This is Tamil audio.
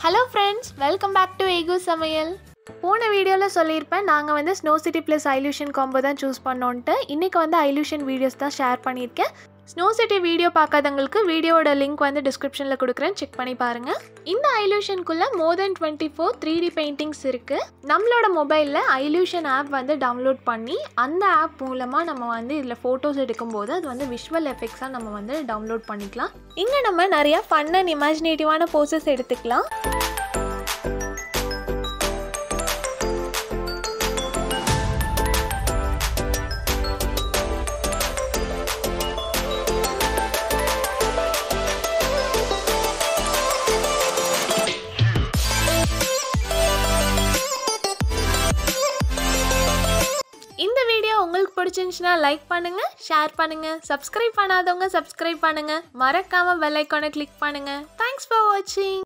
hello friends welcome back to ஏகு சமையல் போன வீடியோவில் சொல்லியிருப்பேன் நாங்கள் வந்து snow city plus illusion combo தான் சூஸ் பண்ணோன்ட்டு இன்றைக்கி வந்து ஐலூஷன் வீடியோஸ் தான் ஷேர் பண்ணியிருக்கேன் ஸ்னோ சிட்டி வீடியோ பார்க்காதவங்களுக்கு வீடியோவோட லிங்க் வந்து டிஸ்கிரிப்ஷனில் கொடுக்குறேன் செக் பண்ணி பாருங்கள் இந்த ஐலூஷனுக்குள்ளே more than twenty four three D paintings இருக்குது நம்மளோட மொபைலில் ஐலூஷன் ஆப் வந்து டவுன்லோட் பண்ணி அந்த ஆப் மூலமாக நம்ம வந்து இதில் ஃபோட்டோஸ் எடுக்கும்போது அது வந்து விஷுவல் எஃபெக்ட்ஸாக நம்ம வந்து டவுன்லோட் பண்ணிக்கலாம் இங்கே நம்ம நிறையா ஃபன் அண்ட் இமேஜினேட்டிவான போசஸ் எடுத்துக்கலாம் இந்த வீடியோ உங்களுக்கு பிடிச்சிருந்துச்சுன்னா லைக் பண்ணுங்க ஷேர் பண்ணுங்க சப்ஸ்கிரைப் பண்ணாதவங்க சப்ஸ்கிரைப் பண்ணுங்க மறக்காம பெல் ஐக்கானை கிளிக் பண்ணுங்க தேங்க்ஸ் ஃபார் வாட்சிங்